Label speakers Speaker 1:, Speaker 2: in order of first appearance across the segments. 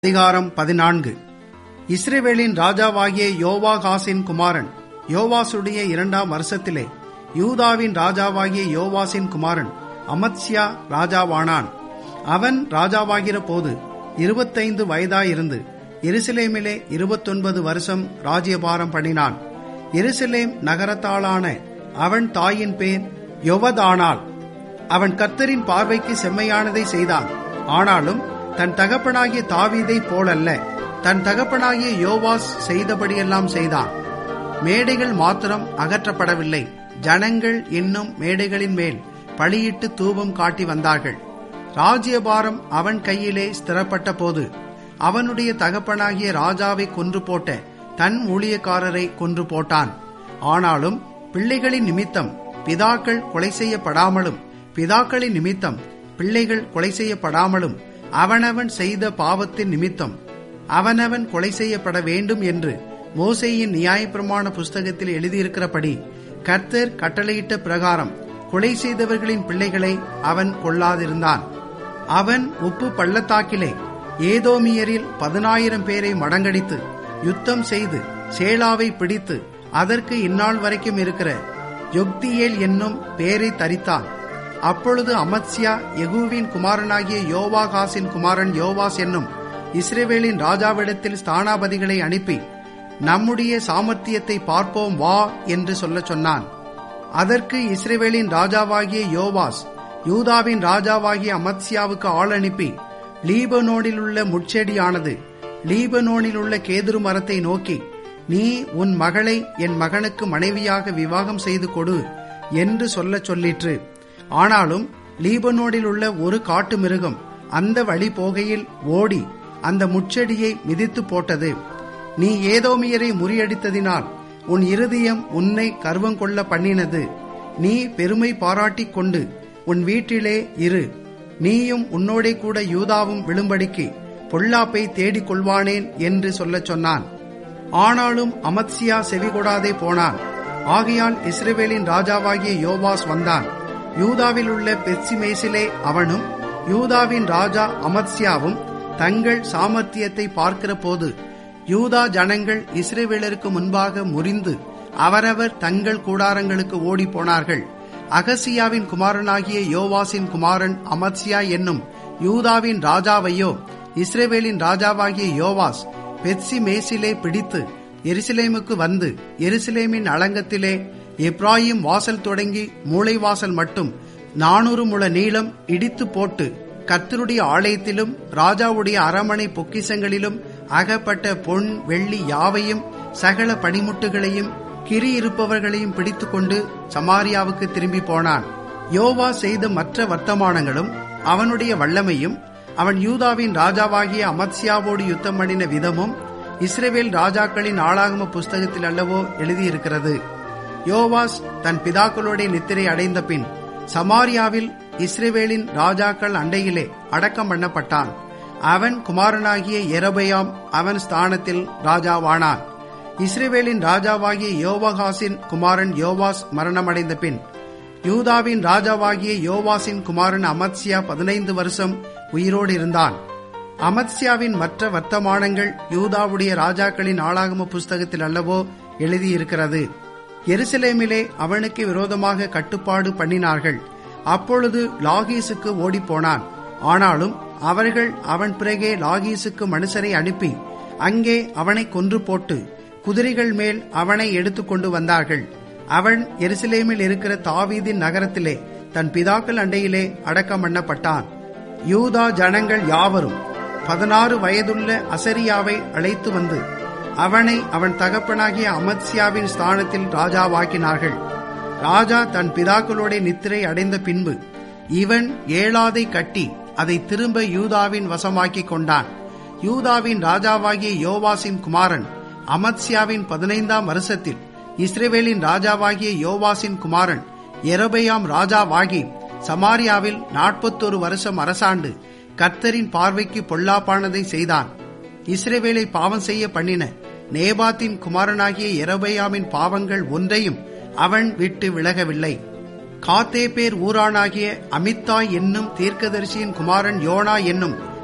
Speaker 1: அதிகாரம் பதினான்கு இஸ்ரேவேலின் ராஜாவாகிய யோவாகாசின் குமாரன் யோவாசுடைய இரண்டாம் வருஷத்திலே யூதாவின் ராஜாவாகிய யோவாசின் குமாரன் அமத்சியா ராஜாவானான் அவன் ராஜாவாகிற போது இருபத்தைந்து வயதாயிருந்து எருசலேமிலே இருபத்தொன்பது வருஷம் ராஜ்யபாரம் பண்ணினான் எருசலேம் நகரத்தாளான அவன் தாயின் பேர் யொவதானாள் அவன் கர்த்தரின் பார்வைக்கு செம்மையானதை செய்தான் ஆனாலும் தன் தகப்பனாகிய தாவீதை போலல்ல தன் தகப்பனாகிய யோவாஸ் செய்தபடியெல்லாம் செய்தான் மேடைகள் மாத்திரம் அகற்றப்படவில்லை ஜனங்கள் இன்னும் மேடைகளின் மேல் பழியிட்டு தூபம் காட்டி வந்தார்கள் ராஜ்யபாரம் அவன் கையிலே ஸ்திரப்பட்ட போது அவனுடைய தகப்பனாகிய ராஜாவை கொன்று போட்ட தன் ஊழியக்காரரை கொன்று போட்டான் ஆனாலும் பிள்ளைகளின் நிமித்தம் பிதாக்கள் கொலை செய்யப்படாமலும் பிதாக்களின் நிமித்தம் பிள்ளைகள் கொலை செய்யப்படாமலும் அவனவன் செய்த பாவத்தின் நிமித்தம் அவனவன் கொலை செய்யப்பட வேண்டும் என்று மோசேயின் நியாயப்பிரமாண புஸ்தகத்தில் எழுதியிருக்கிறபடி கர்த்தர் கட்டளையிட்ட பிரகாரம் கொலை செய்தவர்களின் பிள்ளைகளை அவன் கொள்ளாதிருந்தான் அவன் உப்பு பள்ளத்தாக்கிலே ஏதோமியரில் பதினாயிரம் பேரை மடங்கடித்து யுத்தம் செய்து சேலாவை பிடித்து அதற்கு இந்நாள் வரைக்கும் இருக்கிற யொக்தியேல் என்னும் பேரை தரித்தான் அப்பொழுது அமத்சியா யெகூவின் குமாரனாகிய யோவாகாசின் குமாரன் யோவாஸ் என்னும் இஸ்ரேவேலின் ராஜாவிடத்தில் ஸ்தானாபதிகளை அனுப்பி நம்முடைய சாமர்த்தியத்தை பார்ப்போம் வா என்று சொல்லச் சொன்னான் அதற்கு இஸ்ரேவேலின் ராஜாவாகிய யோவாஸ் யூதாவின் ராஜாவாகிய அமத்சியாவுக்கு ஆள் அனுப்பி லீபனோனில் உள்ள முட்செடியானது லீபனோனில் உள்ள கேதுரு மரத்தை நோக்கி நீ உன் மகளை என் மகனுக்கு மனைவியாக விவாகம் செய்து கொடு என்று சொல்லச் சொல்லிற்று ஆனாலும் லீபனோடில் உள்ள ஒரு காட்டு மிருகம் அந்த வழி போகையில் ஓடி அந்த முச்செடியை மிதித்து போட்டது நீ ஏதோமியரை முறியடித்ததினால் உன் இருதயம் உன்னை கர்வங்கொள்ள பண்ணினது நீ பெருமை பாராட்டிக் கொண்டு உன் வீட்டிலே இரு நீயும் உன்னோடே கூட யூதாவும் விழும்படிக்கு பொல்லாப்பை தேடிக் கொள்வானேன் என்று சொல்லச் சொன்னான் ஆனாலும் அமத்சியா செவிகொடாதே போனான் ஆகையால் இஸ்ரேவேலின் ராஜாவாகிய யோவாஸ் வந்தான் யூதாவில் உள்ள பெட்சிமேசிலே அவனும் யூதாவின் ராஜா அமத்சியாவும் தங்கள் சாமர்த்தியத்தை பார்க்கிற போது யூதா ஜனங்கள் இஸ்ரேவேலருக்கு முன்பாக முறிந்து அவரவர் தங்கள் கூடாரங்களுக்கு ஓடி போனார்கள் அகசியாவின் குமாரனாகிய யோவாசின் குமாரன் அமத்சியா என்னும் யூதாவின் ராஜாவையோ இஸ்ரேவேலின் ராஜாவாகிய யோவாஸ் பெட்சி மேசிலே பிடித்து எருசலேமுக்கு வந்து எருசலேமின் அளங்கத்திலே எப்ராஹிம் வாசல் தொடங்கி மூளை வாசல் மட்டும் நானூறு முழ நீளம் இடித்து போட்டு கர்த்தருடைய ஆலயத்திலும் ராஜாவுடைய அரமனை பொக்கிசங்களிலும் அகப்பட்ட பொன் வெள்ளி யாவையும் சகல பணிமுட்டுகளையும் கிரி இருப்பவர்களையும் பிடித்துக்கொண்டு சமாரியாவுக்கு திரும்பி போனான் யோவா செய்த மற்ற வர்த்தமானங்களும் அவனுடைய வல்லமையும் அவன் யூதாவின் ராஜாவாகிய அமத்சியாவோடு யுத்தம் பண்ணின விதமும் இஸ்ரேவேல் ராஜாக்களின் ஆளாகம புஸ்தகத்தில் அல்லவோ எழுதியிருக்கிறது யோவாஸ் தன் பிதாக்களோட நித்திரை அடைந்த பின் சமாரியாவில் இஸ்ரேவேலின் ராஜாக்கள் அண்டையிலே அடக்கம் பண்ணப்பட்டான் அவன் குமாரனாகிய எரபயாம் அவன் ஸ்தானத்தில் ராஜாவானான் இஸ்ரேவேலின் ராஜாவாகிய யோவகாசின் குமாரன் யோவாஸ் மரணமடைந்த பின் யூதாவின் ராஜாவாகிய யோவாசின் குமாரன் அமத்சியா பதினைந்து வருஷம் உயிரோடு இருந்தான் அமத்சியாவின் மற்ற வர்த்தமானங்கள் யூதாவுடைய ராஜாக்களின் ஆளாகம புஸ்தகத்தில் அல்லவோ எழுதியிருக்கிறது எருசலேமிலே அவனுக்கு விரோதமாக கட்டுப்பாடு பண்ணினார்கள் அப்பொழுது லாகீசுக்கு ஓடிப்போனான் ஆனாலும் அவர்கள் அவன் பிறகே லாகீசுக்கு மனுஷரை அனுப்பி அங்கே அவனை கொன்று போட்டு குதிரைகள் மேல் அவனை எடுத்துக்கொண்டு வந்தார்கள் அவன் எருசலேமில் இருக்கிற தாவீதின் நகரத்திலே தன் பிதாக்கள் அண்டையிலே அடக்கம் பண்ணப்பட்டான் யூதா ஜனங்கள் யாவரும் பதினாறு வயதுள்ள அசரியாவை அழைத்து வந்து அவனை அவன் தகப்பனாகிய அமத்சியாவின் ஸ்தானத்தில் ராஜாவாக்கினார்கள் ராஜா தன் பிதாக்களோட நித்திரை அடைந்த பின்பு இவன் ஏழாதை கட்டி அதை திரும்ப யூதாவின் வசமாக்கிக் கொண்டான் யூதாவின் ராஜாவாகிய யோவாசின் குமாரன் அமத்சியாவின் பதினைந்தாம் வருஷத்தில் இஸ்ரேவேலின் ராஜாவாகிய யோவாசின் குமாரன் எரபயாம் ராஜாவாகி சமாரியாவில் நாற்பத்தொரு வருஷம் அரசாண்டு கர்த்தரின் பார்வைக்கு பொல்லாப்பானதை செய்தான் இஸ்ரேவேலை பாவம் செய்ய பண்ணின நேபாத்தின் குமாரனாகிய எரபயாமின் பாவங்கள் ஒன்றையும் அவன் விட்டு விலகவில்லை காத்தேபேர் ஊரானாகிய அமித்தாய் என்னும் தீர்க்கதரிசியின் குமாரன் யோனா என்னும்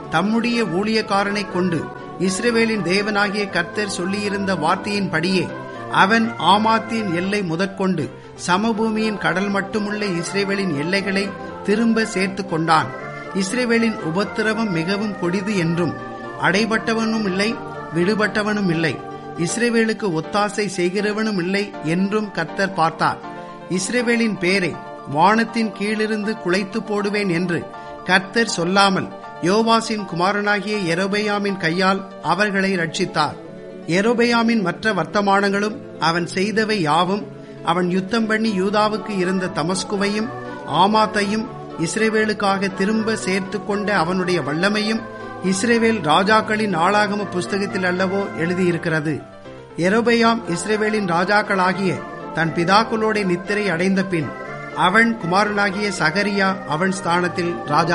Speaker 1: தம்முடைய ஊழியக்காரனை கொண்டு இஸ்ரவேலின் தேவனாகிய கர்த்தர் சொல்லியிருந்த வார்த்தையின்படியே அவன் ஆமாத்தின் எல்லை முதற்கொண்டு சமபூமியின் கடல் மட்டுமுள்ள இஸ்ரேவேலின் எல்லைகளை திரும்ப சேர்த்து கொண்டான் இஸ்ரேவேலின் உபத்திரவம் மிகவும் கொடிது என்றும் அடைபட்டவனும் இல்லை விடுபட்டவனும் இல்லை இஸ்ரேவேலுக்கு ஒத்தாசை செய்கிறவனும் இல்லை என்றும் கர்த்தர் பார்த்தார் இஸ்ரேவேலின் பேரை வானத்தின் கீழிருந்து குலைத்து போடுவேன் என்று கர்த்தர் சொல்லாமல் யோவாசின் குமாரனாகிய எரோபெயாமின் கையால் அவர்களை ரட்சித்தார் எரோபெயாமின் மற்ற வர்த்தமானங்களும் அவன் செய்தவை யாவும் அவன் யுத்தம் பண்ணி யூதாவுக்கு இருந்த தமஸ்குவையும் ஆமாத்தையும் இஸ்ரேவேலுக்காக திரும்ப சேர்த்து கொண்ட அவனுடைய வல்லமையும் இஸ்ரேவேல் ராஜாக்களின் ஆளாகம புஸ்தகத்தில் அல்லவோ எழுதியிருக்கிறது எரோபெயாம் இஸ்ரேவேலின் ராஜாக்களாகிய தன் பிதாக்களோட நித்திரை அடைந்த பின் அவன் குமாரனாகிய சகரியா அவன் ஸ்தானத்தில் ராஜா